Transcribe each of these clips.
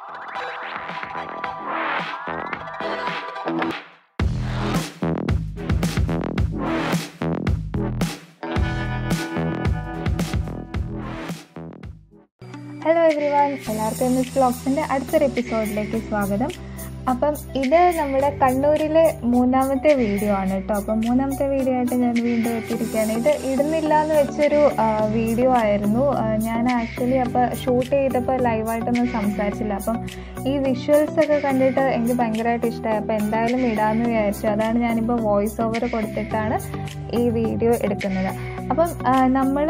Hello everyone എല്ലാവർക്കും M S ബ്ലോഗ്സിൻ്റെ അടുത്തൊരു എപ്പിസോഡിലേക്ക് സ്വാഗതം അപ്പം ഇത് നമ്മുടെ കണ്ണൂരിലെ മൂന്നാമത്തെ വീഡിയോ ആണ് കേട്ടോ അപ്പം മൂന്നാമത്തെ വീഡിയോ ആയിട്ട് ഞാൻ വീണ്ടും എത്തിയിരിക്കുകയാണ് ഇത് ഇടുന്നില്ല എന്ന് വെച്ചൊരു ആ, വീഡിയോ ആയിരുന്നു ആ, ഞാൻ ആക്ച്വലി അപ്പോൾ ഷൂട്ട് ചെയ്തപ്പോൾ ലൈവായിട്ടൊന്നും സംസാരിച്ചില്ല അപ്പം ഈ വിഷ്വൽസ് ഒക്കെ കണ്ടിട്ട് എനിക്ക് ഭയങ്കരമായിട്ട് ഇഷ്ടമായി അപ്പോൾ എന്തായാലും ഇടാമെന്ന് വിചാരിച്ചു അതാണ് ഞാനിപ്പോൾ വോയിസ് ഓവർ കൊടുത്തിട്ടാണ് ഈ വീഡിയോ എടുക്കുന്നത് അപ്പം നമ്മൾ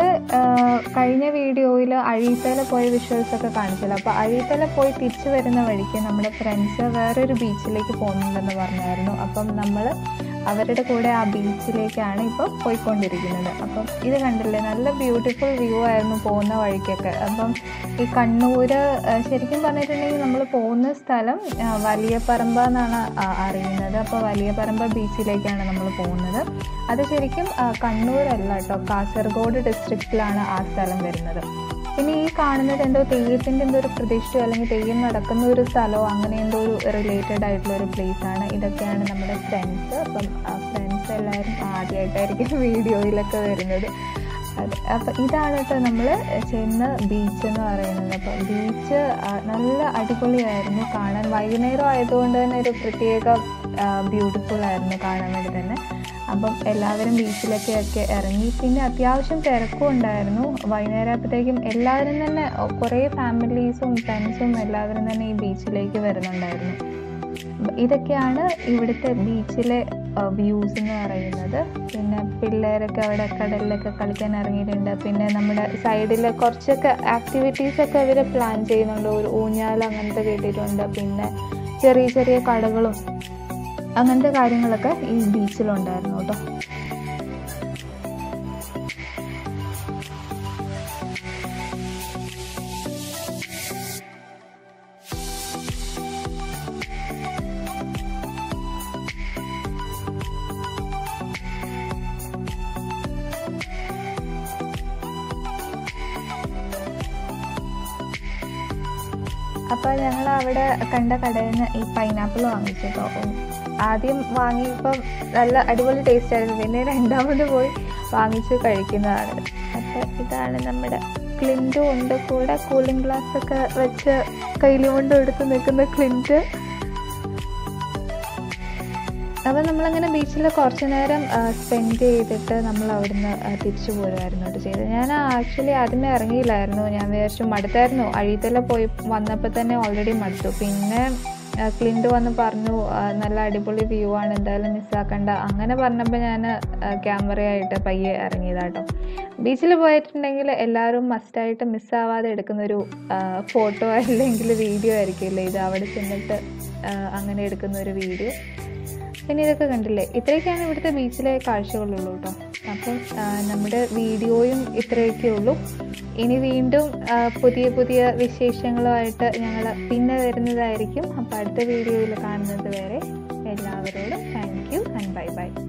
കഴിഞ്ഞ വീഡിയോയിൽ അഴീത്തല പോയ വിഷ്വൽസ് ഒക്കെ കാണിച്ചല്ലോ അപ്പോൾ അഴീത്തല പോയി തിരിച്ചു വരുന്ന വഴിക്ക് നമ്മുടെ ഫ്രണ്ട്സ് വേറൊരു ബീച്ചിലേക്ക് പോകുന്നുണ്ടെന്ന് പറഞ്ഞായിരുന്നു അപ്പം നമ്മൾ അവരുടെ കൂടെ ആ ബീച്ചിലേക്കാണ് ഇപ്പോൾ പോയിക്കൊണ്ടിരിക്കുന്നത് അപ്പം ഇത് കണ്ടില്ലേ നല്ല ബ്യൂട്ടിഫുൾ വ്യൂ ആയിരുന്നു പോകുന്ന വഴിക്കൊക്കെ അപ്പം ഈ കണ്ണൂർ ശരിക്കും പറഞ്ഞിട്ടുണ്ടെങ്കിൽ നമ്മൾ പോകുന്ന സ്ഥലം ആ, വലിയ പറമ്പ എന്നാണ് ആ, അറിയുന്നത് അപ്പോൾ വലിയ പറമ്പ ബീച്ചിലേക്കാണ് നമ്മൾ പോകുന്നത് അത് ശരിക്കും ആ, കണ്ണൂരല്ല കേട്ടോ കാസർഗോഡ് ഡിസ്ട്രിക്റ്റിലാണ് ആ സ്ഥലം വരുന്നത് പിന്നെ ഈ കാണുന്നത് എന്തോ തെയ്യത്തിൻ്റെ എന്തോ ഒരു പ്രതീക്ഷയോ അല്ലെങ്കിൽ തെയ്യം നടക്കുന്ന ഒരു സ്ഥലമോ അങ്ങനെ എന്തോ ഒരു റിലേറ്റഡ് ആയിട്ടുള്ള ഒരു പ്ലേസ് ആണ് ഇതൊക്കെയാണ് നമ്മുടെ ഫ്രണ്ട്സ് അപ്പം ആ ഫ്രണ്ട്സ് എല്ലാവരും ആദ്യമായിട്ടായിരിക്കും വീഡിയോയിലൊക്കെ വരുന്നത് അതെ അപ്പം ഇതാണ് കേട്ടോ നമ്മൾ ചെന്ന ബീച്ച് എന്ന് പറയുന്നത് അപ്പം ബീച്ച് നല്ല അടിപൊളിയായിരുന്നു കാണാൻ വൈകുന്നേരം ആയതുകൊണ്ട് തന്നെ ഒരു പ്രത്യേക ബ്യൂട്ടിഫുൾ ആയിരുന്നു കാണാൻ വേണ്ടി തന്നെ അപ്പം എല്ലാവരും ബീച്ചിലൊക്കെ ഒക്കെ ഇറങ്ങി പിന്നെ അത്യാവശ്യം തിരക്കും ഉണ്ടായിരുന്നു വൈകുന്നേരം ആയപ്പോഴത്തേക്കും എല്ലാവരും തന്നെ കുറേ ഫാമിലീസും ഫ്രണ്ട്സും എല്ലാവരും തന്നെ ഈ ബീച്ചിലേക്ക് വരുന്നുണ്ടായിരുന്നു ഇതൊക്കെയാണ് ഇവിടുത്തെ ബീച്ചിലെ വ്യൂസ് എന്ന് പറയുന്നത് പിന്നെ പിള്ളേരൊക്കെ അവിടെ കടലിലൊക്കെ കളിക്കാൻ ഇറങ്ങിയിട്ടുണ്ട് പിന്നെ നമ്മുടെ സൈഡിൽ കുറച്ചൊക്കെ ആക്ടിവിറ്റീസ് ഒക്കെ ഇവർ പ്ലാൻ ചെയ്യുന്നുണ്ട് ഒരു ഊഞ്ഞാൽ അങ്ങനത്തെ കേട്ടിട്ടുണ്ട് പിന്നെ ചെറിയ ചെറിയ കടകളും അങ്ങനത്തെ കാര്യങ്ങളൊക്കെ ഈ ബീച്ചിലുണ്ടായിരുന്നു കേട്ടോ അപ്പോൾ ഞങ്ങൾ അവിടെ കണ്ട കടയിൽ നിന്ന് ഈ പൈനാപ്പിൾ വാങ്ങിച്ചു കേട്ടോ ഉം. ആദ്യം വാങ്ങിയപ്പം നല്ല അടിപൊളി ടേസ്റ്റ് ആയിരുന്നു പിന്നെ രണ്ടാമത് പോയി വാങ്ങിച്ച് കഴിക്കുന്നതാണ് അപ്പോൾ ഇതാണ് നമ്മുടെ ക്ലിൻറ്റും ഉണ്ട് കൂടെ കൂളിംഗ് ഗ്ലാസ് ഒക്കെ വെച്ച് കയ്യിൽ കൊണ്ട് എടുത്ത് നിൽക്കുന്ന ക്ലിൻറ്റ് അപ്പം നമ്മളങ്ങനെ ബീച്ചിൽ കുറച്ച് നേരം സ്പെൻഡ് ചെയ്തിട്ട് നമ്മൾ അവിടുന്ന് ആ, തിരിച്ചു പോരുമായിരുന്നു കേട്ടോ ചെയ്തത് ഞാൻ ആക്ച്വലി ആദ്യമേ ഇറങ്ങിയില്ലായിരുന്നു ഞാൻ വിചാരിച്ചു മടുത്തായിരുന്നു അഴീത്തല പോയി വന്നപ്പോൾ തന്നെ ഓൾറെഡി മടുത്തു പിന്നെ ആ, ക്ലിൻറ്റ് വന്ന് പറഞ്ഞു ആ, നല്ല അടിപൊളി വ്യൂ ആണ് എന്തായാലും മിസ്സാക്കണ്ട അങ്ങനെ പറഞ്ഞപ്പോൾ ഞാൻ ക്യാമറയായിട്ട് പയ്യെ ഇറങ്ങിയതാട്ടോ ബീച്ചിൽ പോയിട്ടുണ്ടെങ്കിൽ എല്ലാവരും മസ്റ്റായിട്ട് മിസ്സാവാതെ എടുക്കുന്നൊരു ഫോട്ടോ അല്ലെങ്കിൽ വീഡിയോ ആയിരിക്കില്ലേ ഇത് അവിടെ ചെന്നിട്ട് ആ, അങ്ങനെ എടുക്കുന്ന ഒരു വീഡിയോ പിന്നെ ഇതൊക്കെ കണ്ടില്ലേ ഇത്രയൊക്കെയാണ് ഇവിടുത്തെ ബീച്ചിലെ കാഴ്ചകളുള്ളൂ കേട്ടോ അപ്പം ആ, നമ്മുടെ വീഡിയോയും ഇത്രയൊക്കെ ഉള്ളൂ ഇനി വീണ്ടും ആ, പുതിയ പുതിയ വിശേഷങ്ങളുമായിട്ട് ഞങ്ങൾ പിന്നെ വരുന്നതായിരിക്കും അപ്പോൾ അടുത്ത വീഡിയോയിൽ കാണുന്നത് വരെ എല്ലാവരോടും thank you and bye by